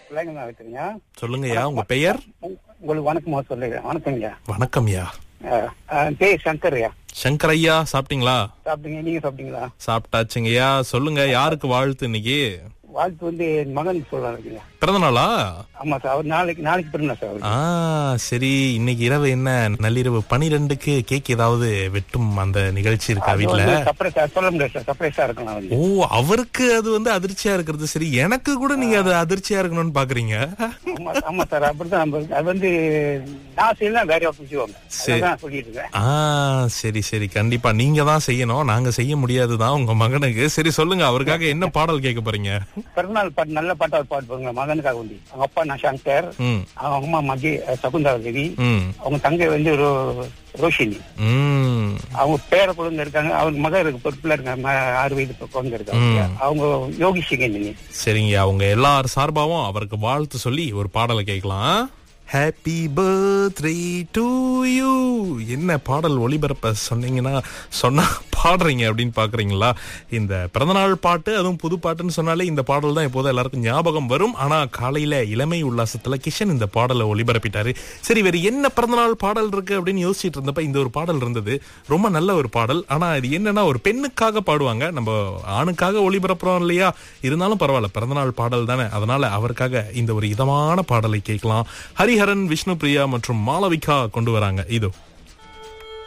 பிள்ளைங்க வச்சுருங்க சொல்லுங்கய்யா உங்க பெயர் உங்களுக்கு வணக்கமா சொல்லுங்க வணக்கங்கய்யா வணக்கம்யா அஹ், அஹ், பேர் சங்கர்யா சங்கர் ஐயா சாப்பிட்டீங்களா சாப்பிட்டீங்க நீங்க சாப்பிட்டீங்களா சாப்பிட்டாச்சுங்கய்யா சொல்லுங்க யாருக்கு வாழ்த்து இன்னைக்கு வாழ்த்து வந்து என் மகன் சொல்லலாம்ங்க பிறந்த நாளா ஆமா சார் அவர் நாளைக்கு நாளைக்கு பிறந்தா சார் அவருக்கு. ஆ சரி இன்னைக்கு இரவு என்ன நள்ளிரவு பனிரெண்டுக்கு கேக் ஏதாவது வெட்டும் அந்த நிகழ்ச்சி இருக்கா அது வீட்ல வந்து சர்ப்ரைஸா சொல்ல முடியாது சார் சர்ப்ரைஸா இருக்கலாம் வந்து ஓ அவருக்கு அது வந்து அதிர்ச்சியா இருக்கிறது சரி எனக்கு கூட நீங்க அது அதிர்ச்சியா இருக்கணும்னு பாக்குறீங்க ஆமா ஆமா சார் அப்படிதான் நம்ம அது வந்து நான் செய்யலாம் வேற யாரும் செய்வாங்க சரி. அதான் சொல்லிட்டு இருக்கேன் ஆ சரி சரி கண்டிப்பா நீங்க தான் செய்யணும் நாங்க செய்ய முடியாதுதான் உங்க மகனுக்கு சரி சொல்லுங்க அவருக்காக என்ன பாடல் கேட்க போறீங்க பிறந்தநாள் பாட்டு நல்ல பாட்டா ஒரு பாட்டு போங்க மகனுக்காக வேண்டி அவங்க அப்பா நான் சங்கர் ம் அவங்க அம்மா மகி சகுந்தரா தேவி ம் அவங்க தங்கை வந்து ரோ- ரோஷினி ம் அவங்க பேர குழந்தை இருக்காங்க அவங்க மகன் இருக்கு பொறுப்புல இருக்காங்க ம- ஆறு வயது குழந்தை இருக்காங்க அவங்க யோகி சிகேந்தினி சரிங்க அவங்க எல்லார் சார்பாவும் அவருக்கு வாழ்த்து சொல்லி ஒரு பாடலை கேட்கலாம் ஹாப்பி பர்த்டே டு யூ என்ன பாடல் ஒளிபரப்ப சொன்னீங்கன்னா சொன்னா பாடுறீங்க அப்படின்னு பாக்குறீங்களா இந்த பிறந்தநாள் பாட்டு அதுவும் புது பாட்டுன்னு சொன்னாலே இந்த பாடல் தான் இப்போது எல்லாருக்கும் ஞாபகம் வரும் ஆனா காலையில இளமை உல்லாசத்துல கிஷன் இந்த பாடலை ஒளிபரப்பிட்டாரு சரி வேற என்ன பிறந்தநாள் பாடல் இருக்கு அப்படின்னு யோசிச்சுட்டு இருந்தப்ப இந்த ஒரு பாடல் இருந்தது ரொம்ப நல்ல ஒரு பாடல் ஆனா இது என்னன்னா ஒரு பெண்ணுக்காக பாடுவாங்க நம்ம ஆணுக்காக ஒளிபரப்புறோம் இல்லையா இருந்தாலும் பரவாயில்ல பிறந்தநாள் பாடல் தானே அதனால அவருக்காக இந்த ஒரு இதமான பாடலை கேட்கலாம் ஹரிஹரன் விஷ்ணு பிரியா மற்றும் மாளவிகா கொண்டு வராங்க இதோ